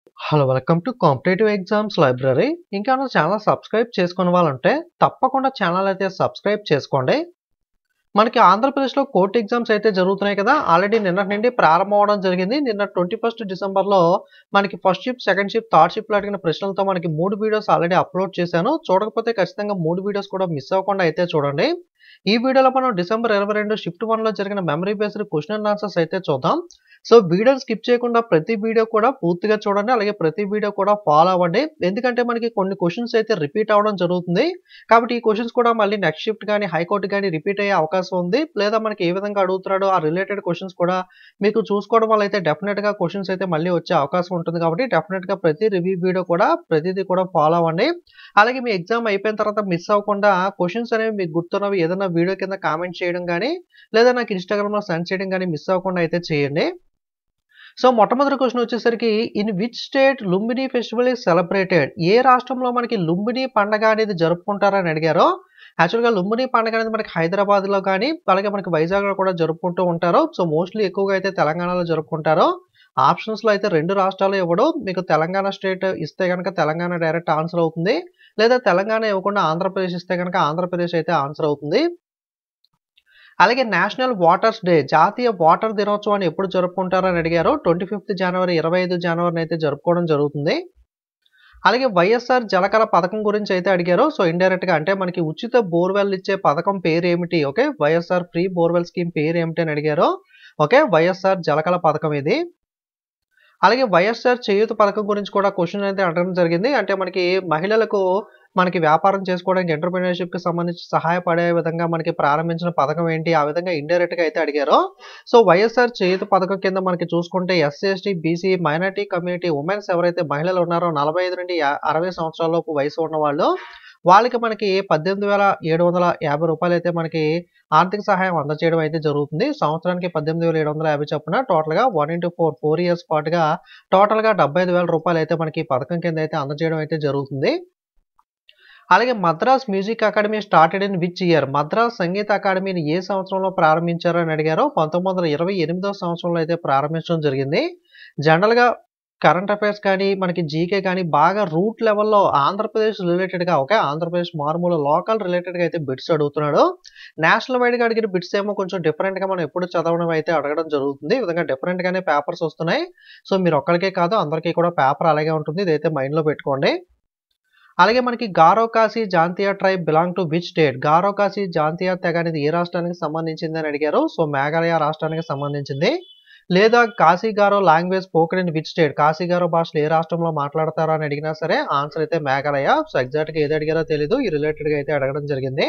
hello welcome to competitive exams library ఇంకా నా channel subscribe చేసుకునే వాళ్ళంటే తప్పకుండా ఛానల్ అయితే సబ్స్క్రైబ్ చేసుకోండి మనకి ఆంధ్రప్రదేశ్లో కోర్టు ఎగ్జామ్స్ అయితే జరుగుతున్నాయి కదా ఆల్రెడీ నిన్నటి నుండి ప్రారంభం అవడం జరిగింది నిన్న ట్వంటీ ఫస్ట్ డిసెంబర్లో మనకి first shift second shift third షిప్లో అడిగిన ప్రశ్నలతో మనకి మూడు వీడియోస్ ఆల్రెడీ అప్లోడ్ చేశాను చూడకపోతే ఖచ్చితంగా మూడు వీడియోస్ కూడా మిస్ అవ్వకుండా అయితే చూడండి ఈ వీడియోలో మనం డిసెంబర్ ఇరవై రెండు షిఫ్ట్ వన్లో జరిగిన memory based question and answers అయితే చూద్దాం సో వీడియోని స్కిప్ చేయకుండా ప్రతి వీడియో కూడా పూర్తిగా చూడండి అలాగే ప్రతి వీడియో కూడా ఫాలో అవ్వండి ఎందుకంటే మనకి కొన్ని క్వశ్చన్స్ అయితే రిపీట్ అవ్వడం జరుగుతుంది కాబట్టి ఈ క్వశ్చన్స్ కూడా మళ్ళీ నెక్స్ట్ షిఫ్ట్ కానీ హైకోర్టు కానీ రిపీట్ అయ్యే అవకాశం ఉంది లేదా మనకి ఏ విధంగా అడుగుతున్నాడో ఆ రిలేటెడ్ క్వశ్చన్స్ కూడా మీకు చూసుకోవడం వల్ల అయితే డెఫినెట్గా క్వశ్చన్స్ అయితే మళ్ళీ వచ్చే అవకాశం ఉంటుంది కాబట్టి డెఫినెట్గా ప్రతి రివ్యూ వీడియో కూడా ప్రతిదీ కూడా ఫాలో అవ్వండి అలాగే మీ ఎగ్జామ్ అయిపోయిన తర్వాత మిస్ అవ్వకుండా క్వశ్చన్స్ అనేవి మీకు గుర్తున్నవి ఏదైనా వీడియో కింద కామెంట్ చేయడం కానీ లేదా నాకు ఇన్స్టాగ్రామ్లో సెండ్ చేయడం కానీ మిస్ అవ్వకుండా అయితే చేయండి సో మొట్టమొదటి క్వశ్చన్ వచ్చేసరికి in which state Lumbini festival is celebrated ఏ రాష్ట్రంలో మనకి లుంబిని పండగ అనేది జరుపుకుంటారని అడిగారో యాక్చువల్గా లుంబిని పండగ అనేది మనకి హైదరాబాద్లో కానీ అలాగే మనకి వైజాగ్లో కూడా జరుపుకుంటూ ఉంటారు సో మోస్ట్లీ ఎక్కువగా అయితే తెలంగాణలో జరుపుకుంటారు ఆప్షన్స్లో అయితే రెండు రాష్ట్రాలు ఇవ్వడం మీకు తెలంగాణ స్టేట్ ఇస్తే కనుక తెలంగాణ డైరెక్ట్ ఆన్సర్ అవుతుంది లేదా తెలంగాణ ఇవ్వకుండా ఆంధ్రప్రదేశ్ ఇస్తే కనుక ఆంధ్రప్రదేశ్ అయితే ఆన్సర్ అవుతుంది అలాగే నేషనల్ వాటర్స్ డే జాతీయ వాటర్ దినోత్సవాన్ని ఎప్పుడు జరుపుకుంటారని అడిగారు ట్వంటీ ఫిఫ్త్ జనవరి ఇరవై ఐదు జనవరిని అయితే జరుపుకోవడం జరుగుతుంది అలాగే వైఎస్ఆర్ జలకళ పథకం గురించి అయితే అడిగారు సో ఇండైరెక్ట్ గా అంటే మనకి ఉచిత బోర్వెల్ ఇచ్చే పథకం పేరు ఏమిటి okay YSR free borewell scheme పేరు ఏమిటి అని అడిగారు ఓకే వైఎస్ఆర్ జలకళ పథకం ఇది అలాగే వైఎస్ఆర్ చేయూత పథకం గురించి కూడా క్వశ్చన్ అయితే అడగడం జరిగింది అంటే మనకి మహిళలకు మనకి వ్యాపారం చేసుకోవడానికి ఎంటర్ప్రినర్షిప్ కి సంబంధించి సహాయపడే విధంగా మనకి ప్రారంభించిన పథకం ఏంటి ఆ విధంగా ఇండైరెక్ట్ గా అయితే అడిగారు సో వైఎస్ఆర్ చేయూత పథకం కింద మనకి చూసుకుంటే SC ST BC minority community women's ఎవరైతే మహిళలు ఉన్నారో నలభై ఐదు నుండి అరవై సంవత్సరాల లోపు వయసు ఉన్న వాళ్ళు వాళ్ళకి మనకి పద్దెనిమిది వేల ఏడు వందల యాభై రూపాయలు అయితే మనకి ఆర్థిక సహాయం అందజేయడం అయితే జరుగుతుంది సంవత్సరానికి పద్దెనిమిది వేల ఏడు వందల యాభై చొప్పున టోటల్గా one into four four years పాటుగా టోటల్గా డెబ్బై ఐదు వేల రూపాయలు అయితే మనకి పథకం కింద అయితే అందజేయడం అయితే జరుగుతుంది అలాగే Madras music academy started in which year Madras సంగీత అకాడమీని ఏ సంవత్సరంలో ప్రారంభించారని అడిగారో పంతొమ్మిది వందల ఇరవై ఎనిమిదో సంవత్సరంలో అయితే ప్రారంభించడం జరిగింది జనరల్గా కరెంట్ అఫైర్స్ కానీ మనకి జీకే కానీ బాగా రూట్ లెవెల్లో ఆంధ్రప్రదేశ్ రిలేటెడ్గా ఓకే ఆంధ్రప్రదేశ్ మారుమూల లోకల్ రిలేటెడ్గా అయితే బిట్స్ అడుగుతున్నాడు నేషనల్ వైడ్గా అడిగిన బిట్స్ ఏమో కొంచెం డిఫరెంట్గా మనం ఎప్పుడు చదవడం అయితే అడగడం జరుగుతుంది ఈ విధంగా డిఫరెంట్గానే పేపర్స్ వస్తున్నాయి సో మీరు ఒక్కరికే కాదు అందరికీ కూడా పేపర్ అలాగే ఉంటుంది ఇదైతే మైండ్లో పెట్టుకోండి అలాగే మనకి Garo Khasi Jaintia tribe belong to which state Garo Khasi Jaintia తెగ అనేది ఏ రాష్ట్రానికి సంబంధించింది అని అడిగారు సో మేఘాలయ రాష్ట్రానికి సంబంధించింది లేదా Khasi Garo language spoken in which state Khasi Garo భాషలు ఏ రాష్ట్రంలో మాట్లాడతారో అని అడిగినా సరే ఆన్సర్ అయితే మేఘాలయ సో ఎగ్జాక్ట్గా ఏది అడిగారో తెలీదు ఈ రిలేటెడ్గా అయితే అడగడం జరిగింది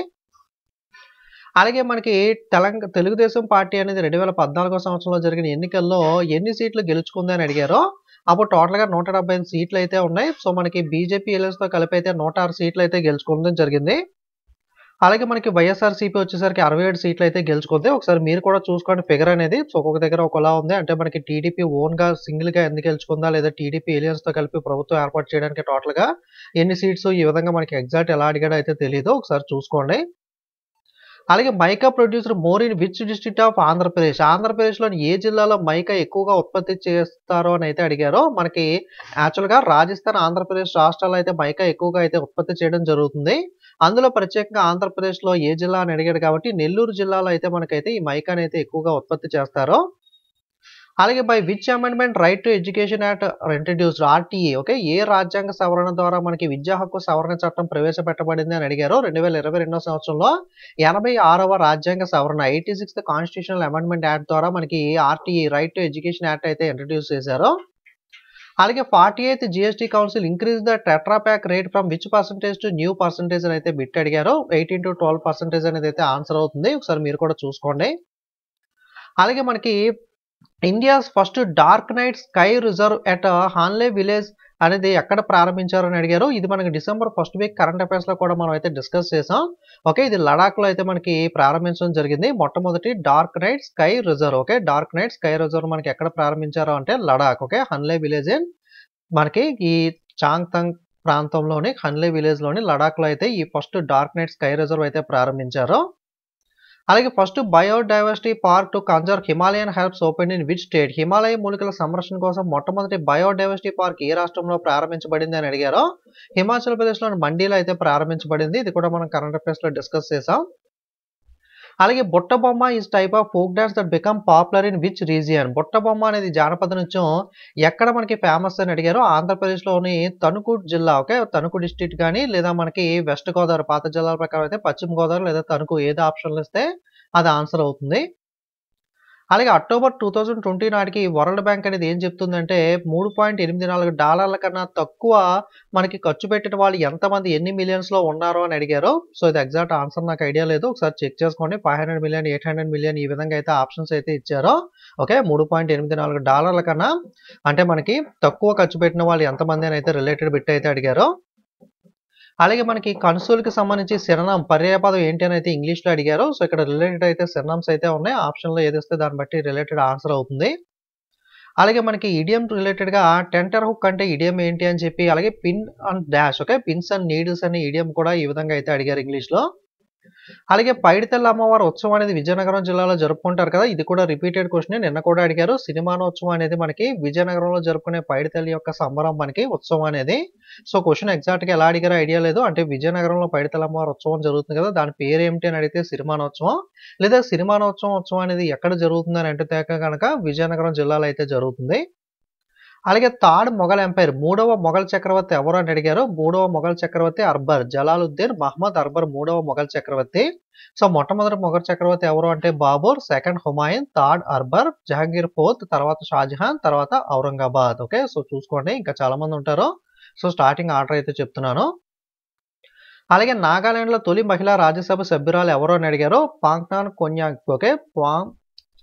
అలాగే మనకి తెలంగాణ తెలుగుదేశం పార్టీ అనేది రెండు వేల పద్నాలుగో సంవత్సరంలో జరిగిన ఎన్నికల్లో ఎన్ని సీట్లు గెలుచుకుంది అని అడిగారో అప్పుడు టోటల్గా నూట డెబ్బై ఐదు సీట్లు అయితే ఉన్నాయి సో మనకి బీజేపీ ఎల్ఎన్స్తో కలిపి అయితే నూట ఆరు సీట్లు అయితే గెలుచుకోవడం జరిగింది అలాగే మనకి వైఎస్ఆర్సీపీ వచ్చేసరికి అరవై ఏడు సీట్లు అయితే గెలుచుకుంది ఒకసారి మీరు కూడా చూసుకోండి ఫిగర్ అనేది సో ఒక్కొక్క దగ్గర ఒకలా ఉంది అంటే మనకి టీడీపీ ఓన్గా సింగిల్గా ఎందుకు గెలుచుకుందా లేదా టీడీపీ ఎలియన్స్తో కలిపి ప్రభుత్వం ఏర్పాటు చేయడానికి టోటల్గా ఎన్ని సీట్స్ ఈ విధంగా మనకి ఎగ్జాక్ట్ ఎలా అడిగాడో అయితే తెలియదు ఒకసారి చూసుకోండి అలాగే mica producer more in which district of Andhra Pradesh ఆంధ్రప్రదేశ్లోని ఏ జిల్లాలో మైకా ఎక్కువగా ఉత్పత్తి చేస్తారో అని అయితే అడిగారో మనకి యాక్చువల్గా రాజస్థాన్ ఆంధ్రప్రదేశ్ రాష్ట్రాల్లో అయితే మైకా ఎక్కువగా అయితే ఉత్పత్తి చేయడం జరుగుతుంది అందులో ప్రత్యేకంగా ఆంధ్రప్రదేశ్లో ఏ జిల్లా అని అడిగాడు కాబట్టి నెల్లూరు జిల్లాలో అయితే మనకైతే ఈ మైకాని అయితే ఎక్కువగా ఉత్పత్తి చేస్తారు అలాగే by which amendment right to education act introduced RTA okay ఏ రాజ్యాంగ సవరణ ద్వారా మనకి విద్యా హక్కు సవరణ చట్టం ప్రవేశపెట్టబడింది అని అడిగారు రెండు వేల ఇరవై రెండో సంవత్సరంలో ఎనభై ఆరవ రాజ్యాంగ సవరణ eighty sixth constitutional amendment act ద్వారా మనకి RTA right to education act అయితే ఇంట్రడ్యూస్ చేశారు అలాగే forty eighth GST council increase the tetra pack rate from which percentage to new percentage అని అయితే బిట్ అడిగారు ఎయిటీన్ టు ట్వెల్వ్ పర్సెంటేజ్ అనేది అయితే ఆన్సర్ అవుతుంది ఒకసారి మీరు కూడా చూసుకోండి అలాగే మనకి India's first dark night sky reserve at Hanle village అనేది ఎక్కడ ప్రారంభించారని అడిగారు ఇది మనకి December first week current affairs లో కూడా మనం అయితే డిస్కస్ చేసాం ఓకే ఇది లడాక్ లో అయితే మనకి ప్రారంభించడం జరిగింది మొట్టమొదటి dark night sky reserve okay dark night sky reserve మనకి ఎక్కడ ప్రారంభించారు అంటే లడాక్ ఓకే హన్లే విలేజ్ మనకి ఈ చాంగ్తంగ్ ప్రాంతంలోని హన్లే విలేజ్ లోని లడాక్ లో అయితే ఈ first dark night sky reserve అయితే ప్రారంభించారు అలాగే first biodiversity park to conserve Himalayan herbs open in which state Himalaya మూలికల సంరక్షణ కోసం మొట్టమొదటి బయోడైవర్సిటీ పార్క్ ఏ రాష్ట్రంలో ప్రారంభించబడింది అని అడిగారు హిమాచల్ ప్రదేశ్లోని మండీలో అయితే ప్రారంభించబడింది ఇది కూడా మనం కరెంట్ అఫైర్స్లో డిస్కస్ చేసాం అలాగే Butta Bomma is type of folk dance that become popular in which region Butta Bomma అనేది జానపద నృత్యం ఎక్కడ మనకి ఫేమస్ అని అడిగారు ఆంధ్రప్రదేశ్లోని తణుకు జిల్లా ఓకే తణుకు డిస్ట్రిక్ట్ కానీ లేదా మనకి వెస్ట్ గోదావరి పాత జిల్లాల ప్రకారం అయితే పశ్చిమ గోదావరి లేదా తణుకు ఏదో ఆప్షన్లు ఇస్తే అది ఆన్సర్ అవుతుంది అలాగే అక్టోబర్ టూ థౌజండ్ ట్వంటీ నాటికి వరల్డ్ బ్యాంక్ అనేది ఏం చెప్తుందంటే మూడు పాయింట్ ఎనిమిది నాలుగు డాలర్ల కన్నా తక్కువ మనకి ఖర్చు పెట్టిన వాళ్ళు ఎంతమంది ఎన్ని మిలియన్స్లో ఉన్నారో అని అడిగారు సో ఇది ఎగ్జాక్ట్ ఆన్సర్ నాకు ఐడియా లేదు ఒకసారి చెక్ చేసుకోండి five hundred million eight hundred million ఈ విధంగా అయితే ఆప్షన్స్ అయితే ఇచ్చారో ఓకే మూడు పాయింట్ ఎనిమిది నాలుగు డాలర్ల కన్నా అంటే మనకి తక్కువ ఖర్చు పెట్టిన వాళ్ళు ఎంతమంది అని అయితే రిలేటెడ్ బిట్ అయితే అడిగారు అలాగే మనకి కన్సోల్కి సంబంధించి శరణం పర్యాయపదం ఏంటి అని అయితే ఇంగ్లీష్లో అడిగారు సో ఇక్కడ రిలేటెడ్ అయితే శరణమ్స్ అయితే ఉన్నాయి ఆప్షన్లో ఏదిస్తే దాన్ని బట్టి రిలేటెడ్ ఆన్సర్ అవుతుంది అలాగే మనకి ఇడియం రిలేటెడ్గా టెంటర్ హుక్ అంటే ఇడియం ఏంటి అని చెప్పి అలాగే pin and dash okay pins and needles అనే ఇడియం కూడా ఈ విధంగా అయితే అడిగారు ఇంగ్లీష్లో అలాగే పైడితల్లి అమ్మవారి ఉత్సవం అనేది విజయనగరం జిల్లాలో జరుపుకుంటారు కదా ఇది కూడా రిపీటెడ్ క్వశ్చన్ నిన్న కూడా అడిగారు సినిమానోత్సవం అనేది మనకి విజయనగరంలో జరుపుకునే పైడితల్లి యొక్క సంబరం మనకి ఉత్సవం అనేది సో క్వశ్చన్ ఎగ్జాక్ట్ గా ఎలా అడిగారో ఐడియా లేదు అంటే విజయనగరంలో పైడితల్లి అమ్మవారి ఉత్సవం జరుగుతుంది కదా దాని పేరు ఏమిటి అని అడిగితే సిరిమానోత్సవం లేదా సిరిమానోత్సవం ఉత్సవం అనేది ఎక్కడ జరుగుతుంది అని అంటే కనుక విజయనగరం జిల్లాలో అయితే జరుగుతుంది అలాగే థర్డ్ మొఘల్ ఎంపైర్ మూడవ మొఘల్ చక్రవర్తి ఎవరు అని అడిగారు మూడవ మొఘల్ చక్రవర్తి అర్బర్ జలాలుద్దీన్ మహమ్మద్ అర్బర్ మూడవ మొఘల్ చక్రవర్తి సో మొట్టమొదటి మొఘల్ చక్రవర్తి ఎవరు అంటే Babur second Humayun third Akbar Jahangir fourth తర్వాత షాజహాన్ తర్వాత ఔరంగాబాద్ ఓకే సో చూసుకోండి ఇంకా చాలా మంది ఉంటారు సో స్టార్టింగ్ ఆర్డర్ అయితే చెప్తున్నాను అలాగే నాగాలాండ్లో తొలి మహిళా రాజ్యసభ సభ్యురాలు ఎవరు అని అడిగారు Phangnon Konyak okay 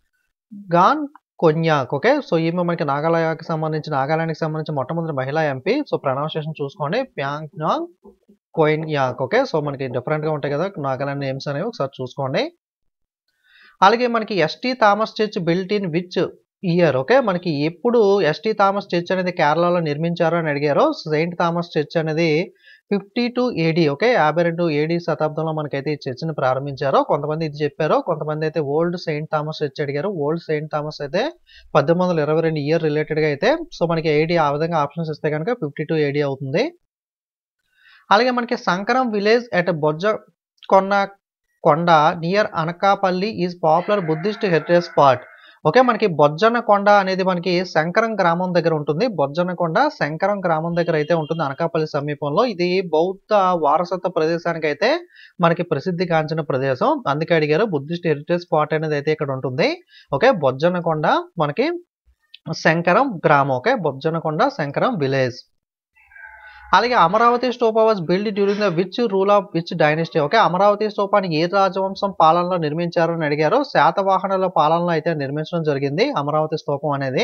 Phangnon Konyak okay so ఈమె మనకి నాగాలయాకి సంబంధించి నాగాలాండ్కి సంబంధించి మొట్టమొదటి మహిళా ఎంపీ సో ప్రొనౌన్సియేషన్ చూసుకోండి ప్యాంగ్నాంగ్ కొయిన్యాక్ ఓకే సో మనకి డిఫరెంట్గా ఉంటాయి కదా నాగాలాండ్ నేమ్స్ అనేవి ఒకసారి చూసుకోండి అలాగే మనకి ST Thomas church built in which year okay మనకి ఎప్పుడు ఎస్టీ థామస్ చర్చ్ అనేది కేరళలో నిర్మించారు అని అడిగారు సెయింట్ థామస్ చర్చ్ అనేది ఫిఫ్టీ టూ ఏడీ ఓకే యాభై రెండు ఏడీ శతాబ్దంలో మనకైతే ఈ చర్చిని ప్రారంభించారో కొంతమంది ఇది చెప్పారో కొంతమంది అయితే ఓల్డ్ సెయింట్ థామస్ చర్చ్ అడిగారు ఓల్డ్ సెయింట్ థామస్ అయితే పద్దెనిమిది వందల ఇరవై రెండు ఇయర్ రిలేటెడ్గా అయితే సో మనకి ఏడీ ఆ విధంగా ఆప్షన్స్ ఇస్తే కనుక ఫిఫ్టీ టూ ఏడీ అవుతుంది అలాగే మనకి సంకరం village at Bojjannakonda near Anakapalli is popular Buddhist heritage spot okay మనకి బొజ్జన్న కొండ అనేది మనకి శంకరం గ్రామం దగ్గర ఉంటుంది బొజ్జన్న కొండ శంకరం గ్రామం దగ్గర అయితే ఉంటుంది అనకాపల్లి సమీపంలో ఇది బౌద్ధ వారసత్వ ప్రదేశానికి అయితే మనకి ప్రసిద్ధిగాంచిన ప్రదేశం అందుకే అడిగారు బుద్ధిస్ట్ హెరిటేజ్ స్పాట్ అనేది అయితే ఇక్కడ ఉంటుంది ఓకే బొజ్జన్న కొండ మనకి శంకరం గ్రామం ఓకే బొజ్జన్న కొండ శంకరం విలేజ్ అలాగే Amaravati stupa was build during the which rule of which dynasty okay Amaravati స్తూపాన్ని ఏ రాజవంశం పాలనలో నిర్మించారు అని అడిగారు శాతవాహనుల పాలనలో అయితే నిర్మించడం జరిగింది అమరావతి స్తూపం అనేది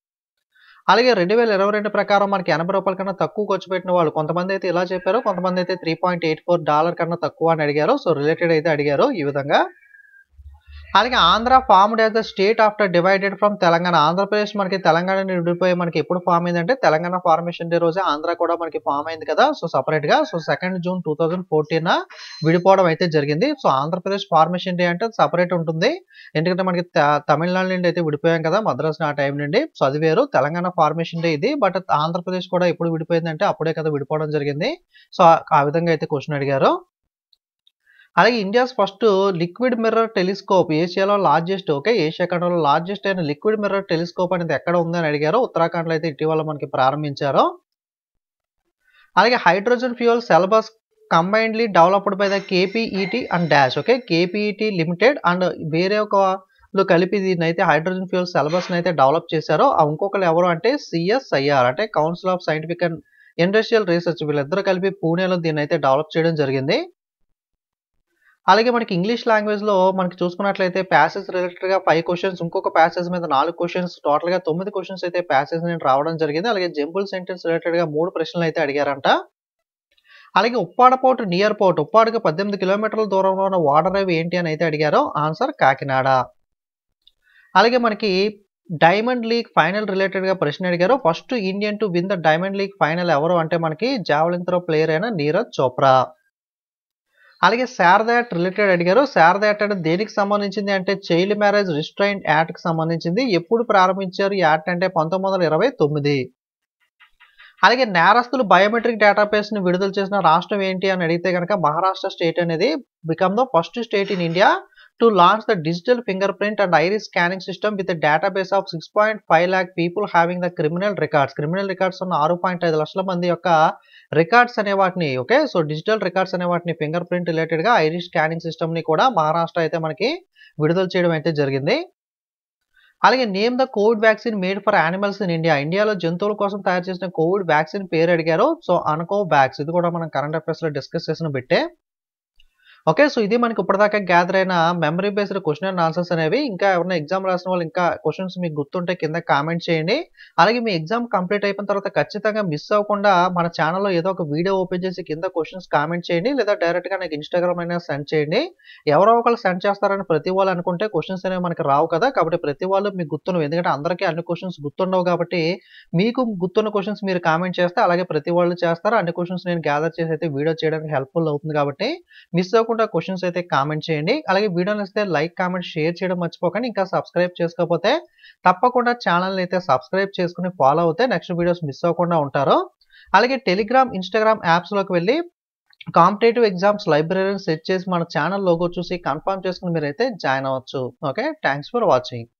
అలాగే రెండు వేల ఇరవై రెండు ప్రకారం మనకి ఎనభై రూపాయల కన్నా తక్కువ ఖర్చు పెట్టిన వాళ్ళు కొంతమంది అయితే ఇలా చెప్పారు కొంతమంది అయితే three point eight four dollar కన్నా తక్కువ అని అడిగారు సో రిలేటెడ్ అయితే అడిగారు ఈ విధంగా అలాగే Andhra formed as the state after divided from Telangana Andhra Pradesh మనకి తెలంగాణ విడిపోయి మనకి ఎప్పుడు ఫామ్ అయిందంటే తెలంగాణ ఫార్మేషన్ డే రోజే ఆంధ్ర కూడా మనకి ఫామ్ అయింది కదా సో సపరేట్ గా so second June two thousand fourteen విడిపోవడం అయితే జరిగింది సో ఆంధ్రప్రదేశ్ ఫార్మేషన్ డే అంటే సపరేట్ ఉంటుంది ఎందుకంటే మనకి తమిళనాడు నుండి అయితే విడిపోయాం కదా మద్రాస్ ఆ టైం నుండి సో అది వేరు తెలంగాణ ఫార్మేషన్ డే ఇది బట్ ఆంధ్రప్రదేశ్ కూడా ఎప్పుడు విడిపోయిందంటే అప్పుడే కదా విడిపోవడం జరిగింది సో ఆ విధంగా అయితే క్వశ్చన్ అడిగారు అలాగే India's first liquid mirror telescope ఏషియాలో లార్జెస్ట్ ఓకే ఏషియా ఖండంలో లార్జెస్ట్ అయిన లిక్విడ్ మిర్రర్ టెలిస్కోప్ అనేది ఎక్కడ ఉందని అడిగారు ఉత్తరాఖండ్లో అయితే ఇటీవల మనకి ప్రారంభించారు అలాగే hydrogen fuel cell bus combinedly developed by the KPIT and dash okay KPIT limited and వేరే ఒక కలిపి దీన్ని అయితే హైడ్రోజన్ ఫ్యూయల్ సిలబస్ అయితే డెవలప్ చేశారో ఆ ఇంకొకరు ఎవరు అంటే సిఎస్ఐఆర్ అంటే council of scientific and industrial research వీళ్ళిద్దరు కలిపి పూణేలో దీన్ని అయితే డెవలప్ చేయడం జరిగింది అలాగే మనకి ఇంగ్లీష్ లాంగ్వేజ్లో మనకి చూసుకున్నట్లయితే ప్యాసేజ్ రిలేటెడ్గా ఫైవ్ క్వశ్చన్స్ ఇంకొక ప్యాసేజ్ మీద నాలుగు క్వశ్చన్స్ టోటల్గా తొమ్మిది క్వశ్చన్స్ అయితే ప్యాసేజ్ నుండి రావడం జరిగింది అలాగే జంపుల్ సెంటెన్స్ రిలేటెడ్గా మూడు ప్రశ్నలు అయితే అడిగారంట అలాగే ఉప్పాడ పోర్ట్ నియర్ పోర్ట్ ఉప్పాడకి పద్దెనిమిది కిలోమీటర్ల దూరంలో ఉన్న వాటర్ రేవ్ ఏంటి అని అయితే అడిగారో ఆన్సర్ కాకినాడ అలాగే మనకి డైమండ్ లీగ్ ఫైనల్ రిలేటెడ్గా ప్రశ్న అడిగారు first Indian to win the diamond league final ఎవరు అంటే మనకి జావలిన్ త్రో ప్లేయర్ అయిన నీరజ్ చోప్రా అలాగే శారద యాక్ట్ రిలేటెడ్ అడిగారు శారద యాక్ట్ అంటే దేనికి సంబంధించింది అంటే చైల్డ్ మ్యారేజ్ రిస్ట్రైంట్ యాక్ట్కి సంబంధించింది ఎప్పుడు ప్రారంభించారు ఈ యాక్ట్ అంటే పంతొమ్మిది వందల ఇరవై తొమ్మిది అలాగే నేరస్తులు బయోమెట్రిక్ డేటాబేస్ని విడుదల చేసిన రాష్ట్రం ఏంటి అని అడిగితే కనుక మహారాష్ట్ర స్టేట్ అనేది become the first state in India to launch the digital finger print and iris scanning system with database of six point five lakh people having the criminal records criminal records ఉన్న ఆరు పాయింట్ ఐదు లక్షల మంది యొక్క records అనే వాటిని okay so digital records అనే వాటిని ఫింగర్ ప్రింట్ రిలేటెడ్గా ఐరిస్ స్కానింగ్ సిస్టమ్ని కూడా మహారాష్ట్ర అయితే మనకి విడుదల చేయడం అయితే జరిగింది అలాగే name the covid vaccine made for animals in India ఇండియాలో జంతువుల కోసం తయారు చేసిన కోవిడ్ వ్యాక్సిన్ పేరు అడిగారు సో అనుకో వ్యాక్స్ ఇది కూడా మనం కరెంట్ అఫైర్స్లో డిస్కస్ చేసిన బిట్టే ఓకే సో ఇది మనకి ఇప్పటిదాకా గ్యాదర్ అయిన memory based question and answers అనేవి ఇంకా ఎవరైనా ఎగ్జామ్ రాసిన వాళ్ళు ఇంకా క్వశ్చన్స్ మీకు గుర్తుంటే కింద కామెంట్ చేయండి అలాగే మీ ఎగ్జామ్ కంప్లీట్ అయిపోయిన తర్వాత ఖచ్చితంగా మిస్ అవ్వకుండా మన ఛానల్లో ఏదో ఒక వీడియో ఓపెన్ చేసి కింద క్వశ్చన్స్ కామెంట్ చేయండి లేదా డైరెక్ట్గా నాకు ఇన్స్టాగ్రామ్ అయినా సెండ్ చేయండి ఎవరో ఒకరు సెండ్ చేస్తారని ప్రతి వాళ్ళు అనుకుంటే క్వశ్చన్స్ అనేవి మనకి రావు కదా కాబట్టి ప్రతి వాళ్ళు మీకు గుర్తున్నవి ఎందుకంటే అందరికీ అన్ని క్వశ్చన్స్ గుర్తుండవు కాబట్టి మీకు గుర్తున్న క్వశ్చన్స్ మీరు కామెంట్ చేస్తే అలాగే ప్రతి వాళ్ళు చేస్తారు అన్ని క్వశ్చన్స్ నేను గ్యాదర్ చేసి అయితే వీడియో చేయడానికి హెల్ప్ఫుల్ అవుతుంది కాబట్టి మిస్ అవ్వకుండా క్వశ్చన్స్ అయితే కామెంట్ చేయండి అలాగే వీడియో నచ్చితే లైక్ కామెంట్ షేర్ చేయడం మర్చిపోకండి ఇంకా సబ్స్క్రైబ్ చేసుకోకపోతే తప్పకుండా ఛానల్ని అయితే సబ్స్క్రైబ్ చేసుకుని ఫాలో అవుతే నెక్స్ట్ వీడియోస్ మిస్ అవ్వకుండా ఉంటారు అలాగే టెలిగ్రామ్ ఇన్స్టాగ్రామ్ యాప్స్లోకి వెళ్ళి కాంపిటేటివ్ ఎగ్జామ్స్ లైబ్రరీని సెట్ చేసి మన ఛానల్ లోగో చూసి కన్ఫర్మ్ చేసుకుని మీరైతే జాయిన్ అవ్వచ్చు ఓకే థ్యాంక్స్ ఫర్ వాచింగ్